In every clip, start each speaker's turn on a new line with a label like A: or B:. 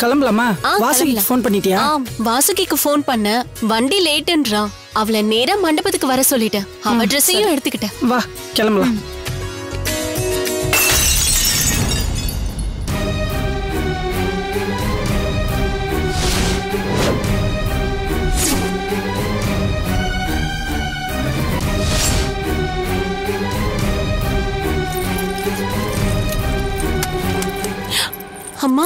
A: கிளம்பலாமா
B: ஆ,
A: வாசுகிக்கு
B: கிளம்பலாம்.
A: ஃபோன் பண்ணிட்டியா
B: ஆ வாசுகிக்கு ஃபோன் பண்ண வண்டி லேட்டுன்றா அவளை நேரா மண்டபத்துக்கு வர சொல்லிட்டேன் அவ ட்ரெஸ்ஸையும் எடுத்துக்கிட்டேன்
A: வா கிளம்பலாம்
B: அம்மா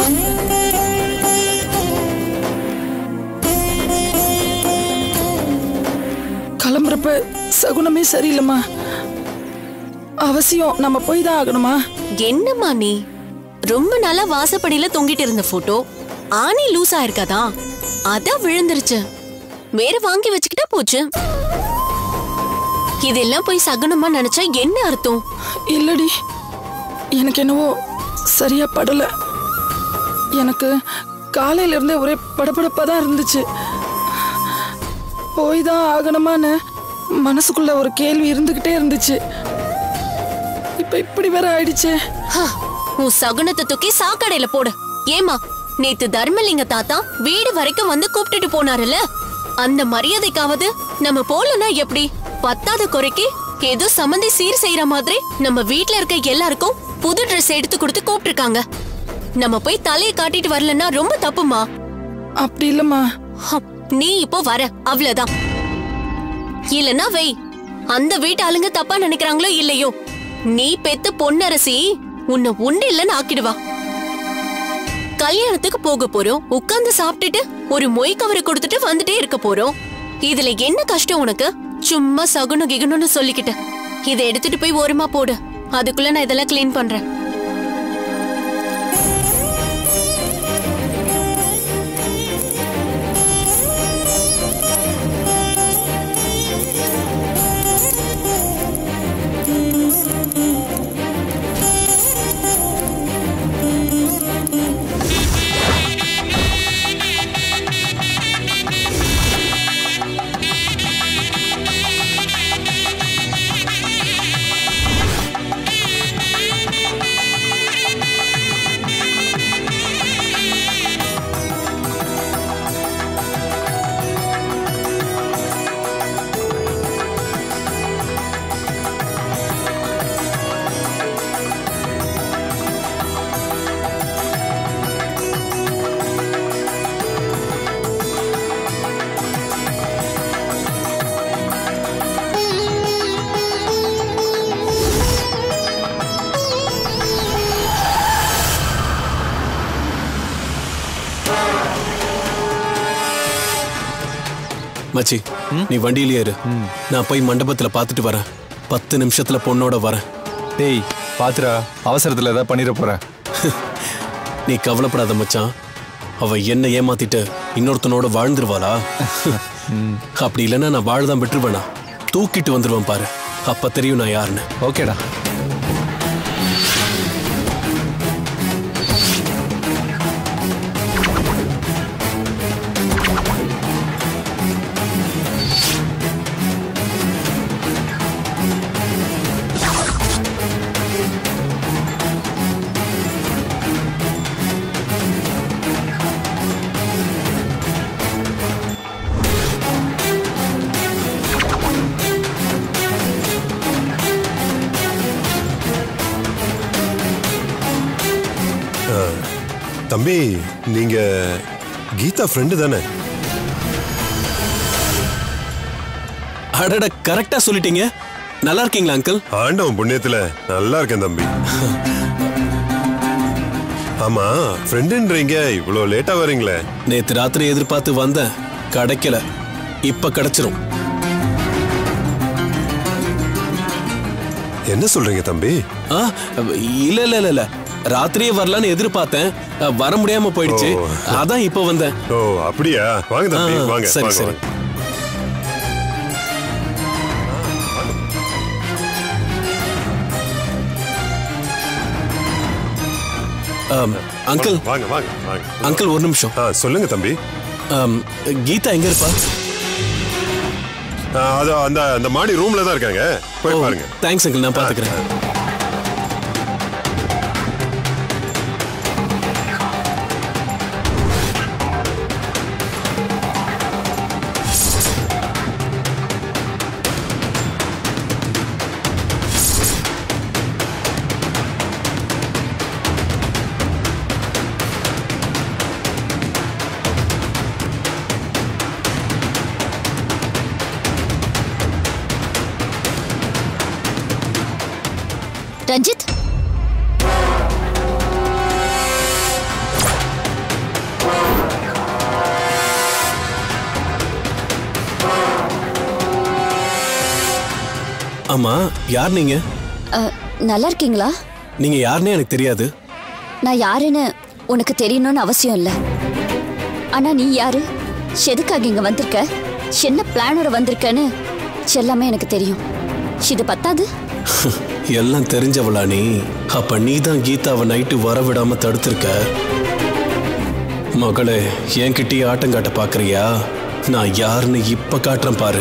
A: கிளம்புறப்ப சகுனமே சரியில்லைம்மா அவசியம் நம்ம போய் தான் ஆகணுமா
B: என்னம்மா நீ ரொம்ப நாளா வாசப்படியில தொங்கிட்டு இருந்த போட்டோ ஆணி லூஸ் ஆயிருக்காதா அதான் விழுந்துருச்சு வேற வாங்கி வச்சுக்கிட்டா போச்சு இதெல்லாம் போய் சகுனமா நினைச்சா என்ன அர்த்தம்
A: இல்லடி எனக்கு என்னவோ சரியா படல எனக்கு காலையில இருந்தே ஒரே படபடப்பா தான் இருந்துச்சு போய் தான் ஆகணுமான்னு மனசுக்குள்ள ஒரு கேள்வி இருந்துகிட்டே இருந்துச்சு இப்ப இப்படி வேற ஆயிடுச்சே
B: ஹ, உன் சகுனத்தை தூக்கி சாக்கடையில போடு ஏமா நேத்து தர்மலிங்க தாத்தா வீடு வரைக்கும் வந்து கூப்பிட்டுட்டு போனாருல்ல அந்த மரியாதைக்காவது நம்ம போலனா எப்படி பத்தாத குறைக்கு ஏதோ சம்மந்தி சீர் செய்யற மாதிரி நம்ம வீட்ல இருக்க எல்லாருக்கும் புது Dress எடுத்து கொடுத்து கூப்பிட்டிருக்காங்க நம்ம போய் தலையை காட்டிட்டு வரலன்னா ரொம்ப தப்புமா
A: அப்படி இல்லம்மா
B: ஹம், நீ இப்போ வர அவ்வளவுதான் இல்லனா வை அந்த வீட்டு ஆளுங்க தப்பா நினைக்கிறாங்களோ இல்லையோ நீ பெத்த பொன்னரசி உன்னை உண்டு இல்லைன்னு ஆக்கிடுவா கல்யாணத்துக்கு போக போறோம் உட்கார்ந்து சாப்பிட்டுட்டு ஒரு மொய் கவரை கொடுத்துட்டு வந்துட்டே இருக்க போறோம் இதுல என்ன கஷ்டம் உனக்கு சும்மா சகுனம் கிகுனம்னு சொல்லிக்கிட்டு இதை எடுத்துட்டு போய் ஓரமா போடு அதுக்குள்ள நான் இதெல்லாம் க்ளீன் பண்றேன்
C: மச்சி நீ வண்டியிலே இரு நான் போய் மண்டபத்துல பார்த்துட்டு வரேன் பத்து நிமிஷத்துல பொண்ணோட வரேன்
D: டேய் பாத்துடா அவசரத்துல ஏதாவது பண்ணிட போறேன்
C: நீ கவலைப்படாத மச்சான் அவ என்ன ஏமாத்திட்டு இன்னொருத்தனோட வாழ்ந்துருவாளா அப்படி இல்லைன்னா நான் வாழதான் விட்டுருவேனா தூக்கிட்டு வந்துருவேன் பாரு அப்ப தெரியும் நான் யாருன்னு
D: ஓகேடா
E: தம்பி நீங்க கீதா ஃப்ரெண்டு தானே
C: அடட கரெக்டா சொல்லிட்டீங்க நல்லா இருக்கீங்களா அங்கிள்
E: ஆண்டவன் புண்ணியத்துல நல்லா இருக்கேன் தம்பி ஆமா ஃப்ரெண்டுன்றீங்க இவ்வளோ லேட்டா வரீங்களே
C: நேத்து ராத்திரி எதிர்பார்த்து வந்தேன் கிடைக்கல இப்ப கிடைச்சிரும்
E: என்ன சொல்றீங்க தம்பி
C: ஆ இல்ல இல்ல இல்ல இல்ல ராத்திரியே வரலான்னு எதிர்பார்த்தேன் அ, வர முடியாம போயிடுச்சு
E: ஓ.
C: அதான் இப்ப வந்தேன்
E: ஓ அப்படியா வாங்க தம்பி
C: ஆ,
E: வாங்க
C: சரி,
E: வாங்க,
C: சரி.
E: வாங்க.
C: ஆம், அங்கிள்
E: வாங்க வாங்க வாங்க
C: அங்கிள் ஒரு நிமிஷம்
E: ஆ சொல்லுங்க தம்பி
C: ஆம், கீதா எங்க இருப்பா
E: ஆ, அது அந்த அந்த மாடி ரூம்ல தான் இருக்காங்க போய் பாருங்க
C: தேங்க்ஸ் அங்கிள் நான் பாத்துக்கிறேன் ஆமா யார் நீங்க
F: அ, நல்லா இருக்கீங்களா
C: நீங்க யாருன்னே எனக்கு தெரியாது
F: நான் யாருன்னு உனக்கு தெரியணும்னு அவசியம் இல்லை ஆனா நீ யாரு எதுக்காக இங்க வந்திருக்க என்ன பிளானோட வந்திருக்கன்னு எல்லாமே எனக்கு தெரியும் இது பத்தாது
C: எல்லாம் தெரிஞ்சவளா நீ அப்ப நீ தான் கீதாவை நைட்டு வர விடாம தடுத்திருக்க மகளே என்கிட்டயே ஆட்டம் காட்ட பாக்குறியா நான் யாருன்னு இப்ப காட்டுறேன் பாரு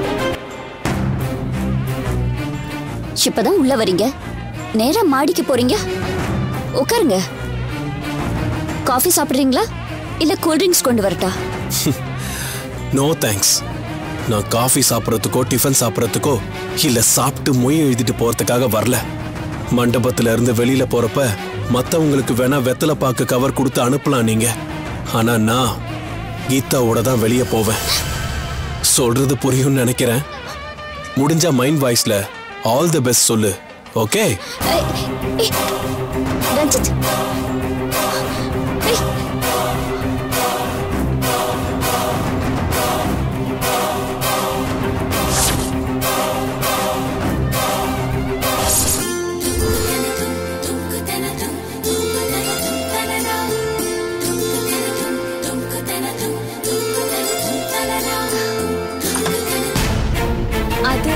F: இப்பதான் உள்ள வரீங்க நேரா மாடிக்கு போறீங்க உட்காருங்க காஃபி சாப்பிடுறீங்களா இல்ல கூல் ட்ரிங்க்ஸ் கொண்டு வரட்டா
C: நோ தேங்க்ஸ் நான் காஃபி சாப்பிட்றதுக்கோ டிஃபன் சாப்பிட்றதுக்கோ இல்ல சாப்பிட்டு மொய் எழுதிட்டு போறதுக்காக வரல மண்டபத்துல இருந்து வெளியில போறப்ப மத்தவங்களுக்கு வேணா வெத்தலை பாக்கு கவர் கொடுத்து அனுப்பலாம் நீங்க ஆனா நான் கீதாவோட தான் வெளியே போவேன் சொல்றது புரியும்னு நினைக்கிறேன் முடிஞ்சா மைண்ட் வாய்ஸ்ல ஆல் தி பெஸ்ட் சொல்லு ஓகே
F: ஏய், ஏய், ரஞ்சித் ஏய், அது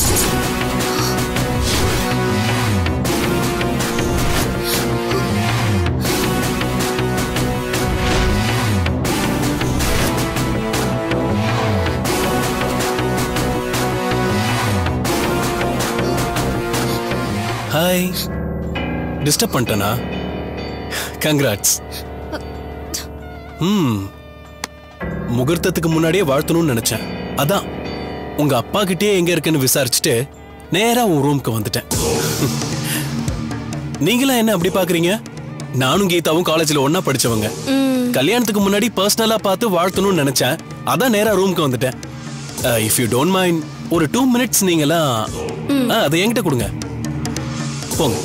C: ஹாய் டிஸ்டர்ப் பண்ணிட்டேனா கங்க்ராட்ஸ் ம் முகூர்த்தத்துக்கு முன்னாடியே வாழ்த்தணும்னு நினைச்சேன் அதான் உங்க அப்பா கிட்டயே எங்க இருக்குன்னு விசாரிச்சுட்டு நேரா உன் ரூமுக்கு வந்துட்டேன் நீங்களா என்ன அப்படி பாக்குறீங்க நானும் கீதாவும் காலேஜ்ல ஒண்ணா படிச்சவங்க கல்யாணத்துக்கு முன்னாடி பர்சனலா பார்த்து வாழ்த்தணும்னு நினைச்சேன் அதான் நேரா ரூமுக்கு வந்துட்டேன் இஃப் யூ டோன்ட் மைண்ட் ஒரு டூ மினிட்ஸ் நீங்களா ஆ, அதை என்கிட்ட கொடுங்க போங்க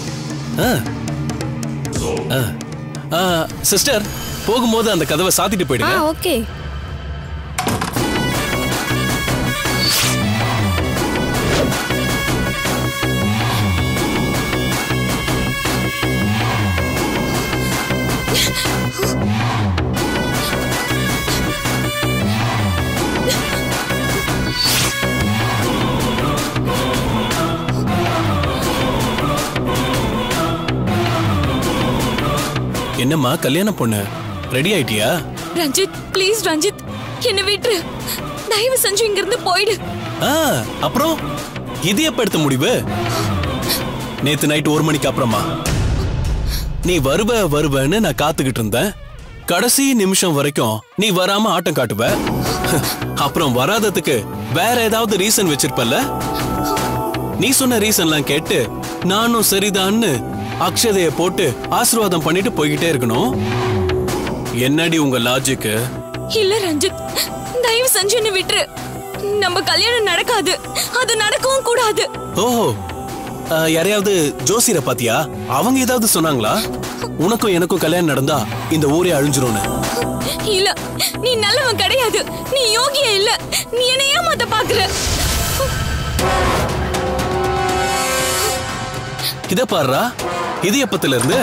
C: ஆ ஆ சிஸ்டர் போகும்போது அந்த கதவை சாத்திட்டு போயிடுங்க
B: ஓகே
C: என்னம்மா கல்யாண பொண்ணு ரெடி ஆயிட்டியா
B: ரஞ்சித் ப்ளீஸ் ரஞ்சித் என்ன விட்டுரு தயவு செஞ்சு இங்க இருந்து போயிடு
C: ஆ அப்புறம் இது எப்ப எடுத்த முடிவு நேத்து நைட் ஒரு மணிக்கு அப்புறமா நீ வருவ வருவன்னு நான் காத்துக்கிட்டு இருந்தேன் கடைசி நிமிஷம் வரைக்கும் நீ வராம ஆட்டம் காட்டுவ அப்புறம் வராததுக்கு வேற ஏதாவது ரீசன் வச்சிருப்பல்ல நீ சொன்ன ரீசன்லாம் கேட்டு நானும் சரிதான்னு அக்ஷதைய போட்டு ஆசீர்வாதம் பண்ணிட்டு போய்கிட்டே இருக்கணும் என்னடி உங்க லாஜிக்கு
B: இல்ல ரஞ்சித் தயவு செஞ்சு என்ன விட்டுரு நம்ம கல்யாணம் நடக்காது அது நடக்கவும் கூடாது
C: ஓஹோ ஆ, யாரையாவது ஜோசியரை பாத்தியா அவங்க ஏதாவது சொன்னாங்களா உனக்கும் எனக்கும் கல்யாணம் நடந்தா இந்த ஊரே அழிஞ்சிரும்னு
B: இல்ல நீ நல்லவன் கிடையாது நீ யோகியா இல்ல நீ என்ன ஏமாத்த பாக்குற
C: இத பாருடா இது எப்பத்துல இருந்து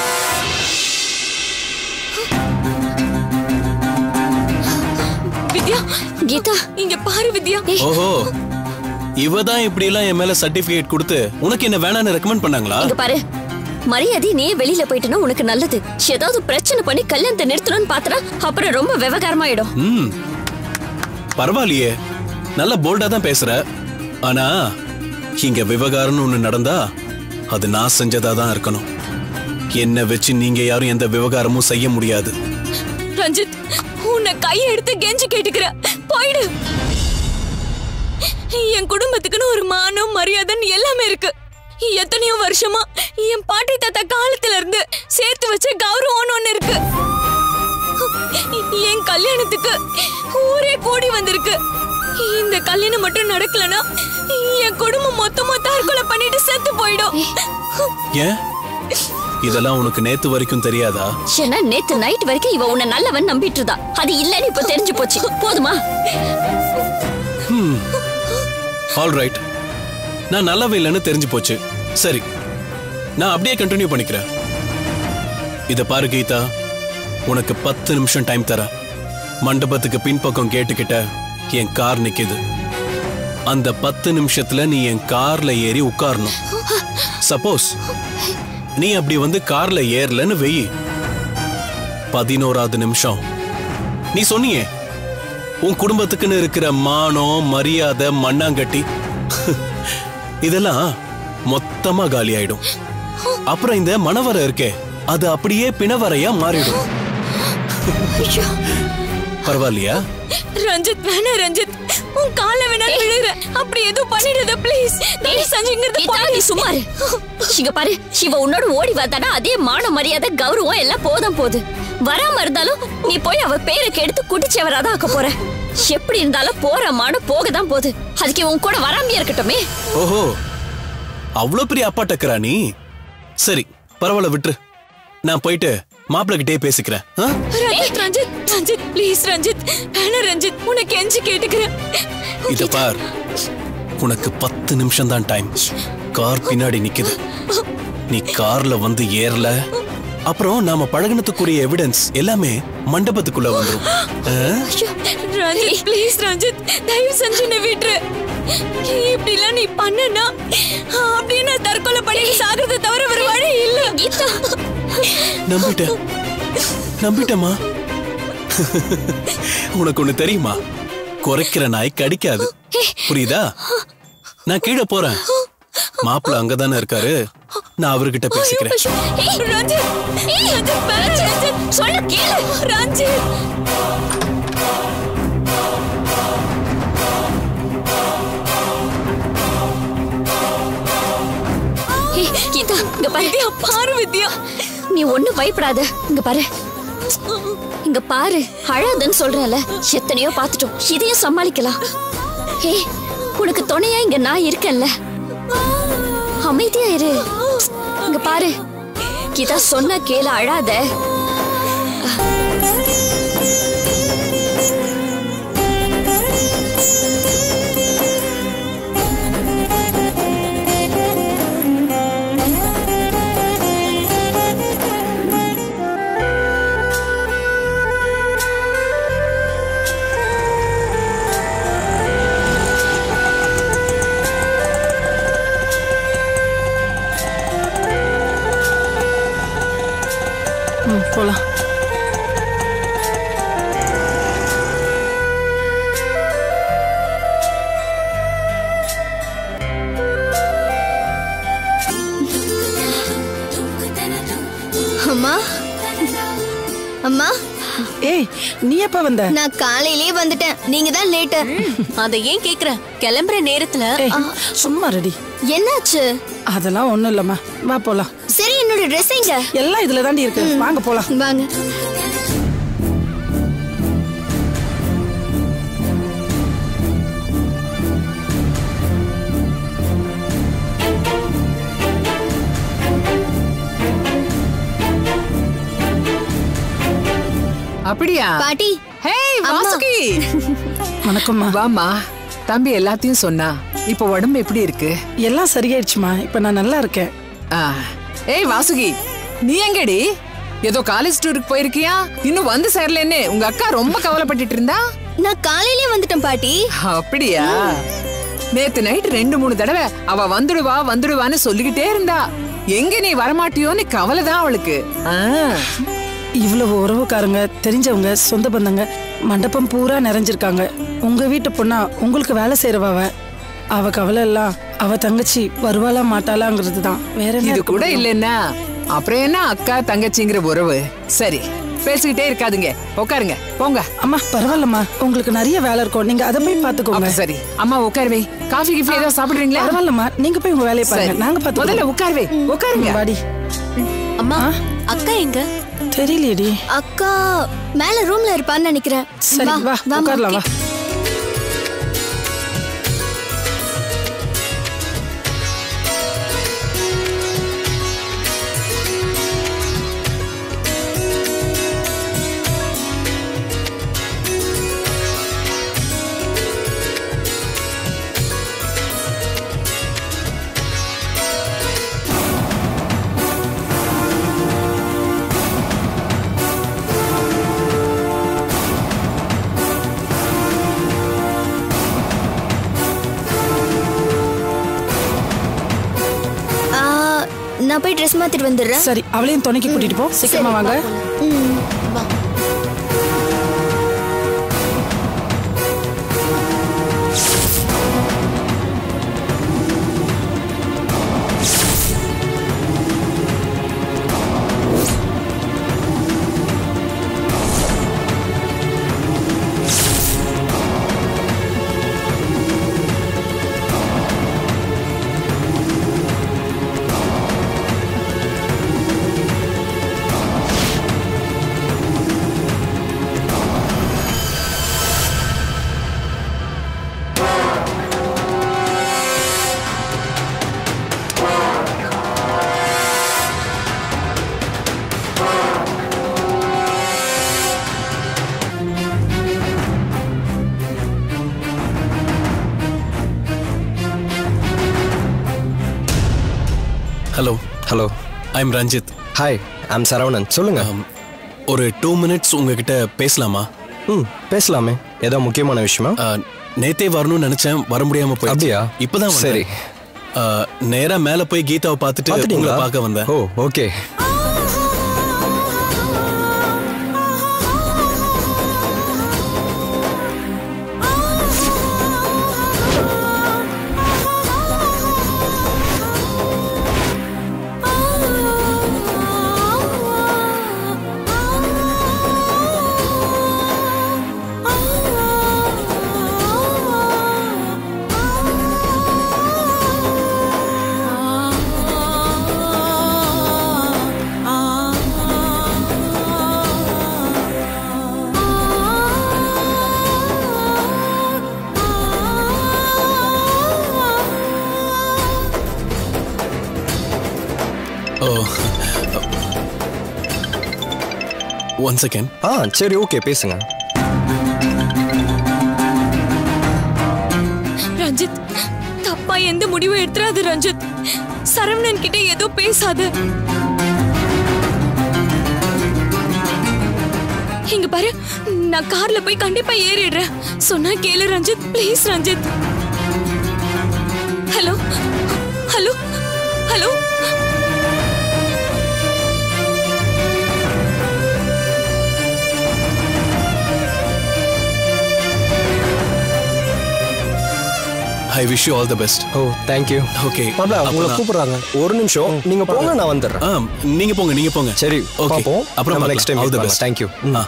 B: வித்யா
F: கீதா
B: இங்க பாரு வித்யா
C: ஓஹோ இவ தான் இப்படி எல்லாம் என் மேல சர்டிபிகேட் கொடுத்து உனக்கு என்ன வேணான்னு ரெக்கமெண்ட் பண்ணாங்களா
F: இங்க பாரு மரியாதை நீ வெளியில போயிட்டனா உனக்கு நல்லது ஏதாவது பிரச்சனை பண்ணி கல்யாணத்தை நிறுத்தணும்னு பாத்துறா அப்புறம் ரொம்ப விவகாரமாயிடும்
C: ம் பரவாயில்லையே நல்ல போல்டா தான் பேசுற ஆனா இங்க விவகாரம்னு ஒண்ணு நடந்தா அது நான் செஞ்சதா தான் இருக்கணும் என்ன வச்சு நீங்க யாரும் எந்த விவகாரமும் செய்ய முடியாது
B: ரஞ்சித் உன்னை கையை எடுத்து கெஞ்சி கேட்டுக்கிற போயிடு என் குடும்பத்துக்குன்னு ஒரு மானம் மரியாதைன்னு எல்லாமே இருக்கு எத்தனையோ வருஷமா என் பாட்டி தாத்தா காலத்துல இருந்து சேர்த்து வச்ச கௌரவம்னு ஒண்ணு இருக்கு என் கல்யாணத்துக்கு ஊரே கூடி வந்திருக்கு இந்த கல்யாணம் மட்டும் நடக்கலனா என் குடும்பம் மொத்தமா தற்கொலை பண்ணிட்டு செத்து போயிடும்
C: ஏன் இதெல்லாம் உனக்கு நேத்து வரைக்கும் தெரியாதா
F: ஏன்னா நேத்து நைட் வரைக்கும் இவ உன்னை நல்லவன் நம்பிட்டு இருந்தா அது இல்லன்னு இப்ப தெரிஞ்சு போச்சு போதுமா
C: ஆல் ரைட் நான் நல்லாவே இல்லைன்னு தெரிஞ்சு போச்சு சரி நான் அப்படியே கண்டினியூ பண்ணிக்கிறேன் இத பாரு கீதா உனக்கு பத்து நிமிஷம் டைம் தரேன் மண்டபத்துக்கு பின்பக்கம் கேட்டுக்கிட்ட என் கார் நிக்குது அந்த பத்து நிமிஷத்துல நீ என் கார்ல ஏறி உட்காரணும் சப்போஸ் நீ அப்படி வந்து கார்ல ஏறலன்னு வெயி பதினோராவது நிமிஷம் நீ சொன்னியே உன் குடும்பத்துக்குன்னு இருக்கிற மானம் மரியாதை மண்ணாங்கட்டி இதெல்லாம் மொத்தமா காலி ஆயிடும் அப்புறம் இந்த மணவரை இருக்கே அது அப்படியே பிணவரையா மாறிடும் பரவாயில்லையா
B: ரஞ்சித் வேணா ரஞ்சித் உன் கால வேணா விழுற அப்படி எதுவும் பண்ணிடுத ப்ளீஸ் தயவு செஞ்சுங்கிறது
F: கீதா, நீ சும்மா இரு. இங்க பாரு இவ உன்னோட ஓடி வந்தானா அதே மான மரியாதை கௌரவம் எல்லாம் போதும் போகுது வராம இருந்தாலும் நீ போய் அவ பேரை கெடுத்து குட்டிச்சவராதான் ஆக்க போற எப்படி இருந்தாலும் போற மாடு போக தான் போகுது அதுக்கு உன் கூட வராமையே இருக்கட்டுமே
C: ஓஹோ அவ்வளவு பெரிய அப்பா டக்கரா நீ சரி பரவாயில்ல விட்டுரு நான் போயிட்டு மாப்பிள்ளை கிட்டே பேசிக்கிறேன் ஆ?
B: ரஞ்சித் ரஞ்சித் ரஞ்சித் ப்ளீஸ் ரஞ்சித் வேணா ரஞ்சித் உனக்கு எஞ்சி கேட்டுக்கிறேன்
C: இத பார் உனக்கு பத்து நிமிஷம் தான் டைம் கார் பின்னாடி நிக்குது நீ கார்ல வந்து ஏறல அப்புறம் நாம பழகுனதுக்குரிய எவிடன்ஸ் எல்லாமே மண்டபத்துக்குள்ள வந்துரும் ஆ?
B: ரஞ்சித் ப்ளீஸ் ரஞ்சித் தயவு செஞ்சு என்ன விட்டுரு இப்படிலாம் நீ பண்ணனா அப்படியே நான் தற்கொலை பண்ணி சாகிறத தவிர வேற வழி இல்ல
F: கீதா
C: நம்பிட்டேன் நம்பிட்டேமா உனக்கு ஒண்ணு தெரியுமா குறைக்கிற நாய் கடிக்காது புரியுதா நான் கீழே போறேன் மாப்பிள்ள அங்கதானே இருக்காரு நான் அவர்கிட்ட பேசிக்கிறேன்
B: ஏய், ரஞ்சித் ஏய், ரஞ்சித் வேணா, ரஞ்சித்
F: சொல்ல கேளு
B: ரஞ்சித்
F: ஏய், கீதா இங்க பாரு
B: வித்யா பாரு வித்யா
F: நீ ஒண்ணு பயப்படாத இங்க பாரு இங்க பாரு அழாதன்னு சொல்றேன்ல எத்தனையோ பார்த்துட்டோம் இதையும் சமாளிக்கலாம் ஏய் உனக்கு துணையா இங்க நான் இருக்கேன்ல அமைதியா இரு இங்க பாரு கீதா சொன்ன கேளு அழாத
A: ம் போலாம்
G: அம்மா அம்மா
A: ஏய் நீ எப்ப வந்த
G: நான் காலையிலேயே வந்துட்டேன் நீங்க தான் லேட்டு
B: அதை ஏன் கேக்குற கிளம்புற நேரத்துல
A: ஏய் சும்மா ரெடி
G: என்னாச்சு
A: அதெல்லாம் ஒண்ணும் இல்லம்மா வா போலாம்
G: சரி என்னோட ட்ரெஸ் எங்க
A: எல்லாம் இதுல தாண்டி இருக்கு வாங்க போலாம்
G: வாங்க
H: அப்படியா
G: பாட்டி
H: ஹே வாசுகி
A: வணக்கம்மா
H: வாமா தம்பி எல்லாத்தையும் சொன்னா இப்ப உடம்பு எப்படி இருக்கு
A: எல்லாம் சரியாயிடுச்சுமா இப்ப நான் நல்லா இருக்கேன்
H: ஆ. ஏய் வாசுகி நீ எங்கடி ஏதோ காலேஜ் டூருக்கு போயிருக்கியா இன்னும் வந்து சேரலன்னு உங்க அக்கா ரொம்ப கவலைப்பட்டுட்டு இருந்தா
G: நான் காலையிலேயே வந்துட்டேன் பாட்டி
H: அப்படியா நேத்து நைட் ரெண்டு மூணு தடவை அவ வந்துடுவா வந்துடுவான்னு சொல்லிக்கிட்டே இருந்தா எங்க நீ வரமாட்டியோன்னு கவலை தான் அவளுக்கு ஆ.
A: இவ்வளவு உறவுக்காரங்க தெரிஞ்சவங்க சொந்த பந்தங்க மண்டபம் பூரா நிறைஞ்சிருக்காங்க உங்க வீட்டு பொண்ணா உங்களுக்கு வேலை செய்யறவ அவ அவ கவலை எல்லாம் அவ தங்கச்சி வருவாளா மாட்டாளாங்கிறது தான் வேற என்ன
H: இது
A: இருக்க
H: கூட
A: முடியும்?
H: இல்லைன்னா அப்புறம் என்ன அக்கா தங்கச்சிங்கிற உறவு சரி பேசிக்கிட்டே இருக்காதுங்க உட்காருங்க போங்க
A: அம்மா பரவாயில்லம்மா உங்களுக்கு நிறைய வேலை இருக்கும் நீங்க அதை போய் பாத்துக்கோங்க
H: அப்ப சரி அம்மா உட்காருவே காஃபி கிஃபி ஏதாவது சாப்பிடுறீங்களா
A: பரவாயில்லம்மா நீங்க போய் உங்க வேலையை பாருங்க
H: சரி.
A: நாங்க
H: முதல்ல
A: பாத்துக்கோங்க
H: உட்காருவே உட்காருங்க
A: வாடி
B: அம்மா அக்கா எங்க
A: தெரியலையேடி
G: அக்கா மேல ரூம்ல இருப்பான்னு நினைக்கிறேன்
A: சரி வா
G: வாம்மா.
A: உட்காரலாம் வா
G: மாத்திட்டு வந்துடுறேன்
A: சரி அவளையும் துணைக்கு கூட்டிட்டு போ சீக்கிரமா வாங்க
B: வா
C: hello
I: hello
C: I am Ranjith
I: hi I'm Saravanan சொல்லுங்க
C: ஒரு டூ மினிட்ஸ் உங்ககிட்ட பேசலாமா
I: ம் பேசலாமே ஏதோ முக்கியமான விஷயமா
C: ஆ, நேத்தே வரணும்னு நினைச்சேன் வர முடியாம போய்
I: அப்படியா?
C: இப்பதான் வந்தேன்.
I: சரி.
C: ஆ, நேரா மேல போய் கீதாவை பார்த்துட்டு உங்களை
I: பார்த்துட்டீங்களா
C: பார்க்க வந்தேன்
I: oh okay
C: oh one second
I: ஆ சரி ஓகே பேசுங்க
J: ரஞ்சித் தப்பா எந்த முடிவும் எடுத்துறாது ரஞ்சித் சரவணன் கிட்ட ஏதோ பேசாத இங்க பாரு நான் கார்ல போய் கண்டிப்பா ஏறிடுறேன் சொன்னா கேளு Ranjith please Ranjith hello hello hello
C: I wish you all the best
I: oh thank you
C: okay
I: மாப்ள உங்களை கூப்பிடுறாங்க ஒரு நிமிஷம் நீங்க போங்க நான் வந்துடுறேன்
C: ஆ நீங்க போங்க நீங்க போங்க
I: சரி
C: ஓகே
I: பார்ப்போம்
C: அப்புறம்
I: next time
C: all the best
I: thank you
C: ஆ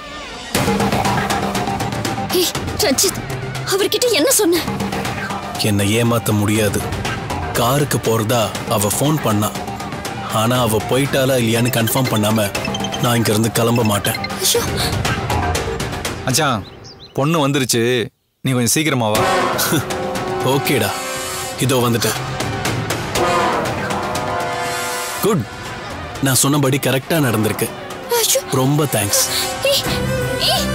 F: ஏய் ரஞ்சித் அவர்கிட்ட என்ன சொன்ன
C: என்னை ஏமாத்த முடியாது காருக்கு போறதா அவ ஃபோன் பண்ணா ஆனா அவ போயிட்டாளா இல்லையான்னு கன்ஃபார்ம் பண்ணாம நான் இங்க இருந்து கிளம்ப மாட்டேன்
F: ஐயோ
D: மச்சான் பொண்ணு வந்துருச்சு நீ கொஞ்சம் சீக்கிரமா வா
C: ஓகேடா இதோ வந்துட்டேன் குட் நான் சொன்னபடி கரெக்டா நடந்திருக்கு
F: ஐயோ
C: ரொம்ப தேங்க்ஸ்
F: ஏய் ஏய்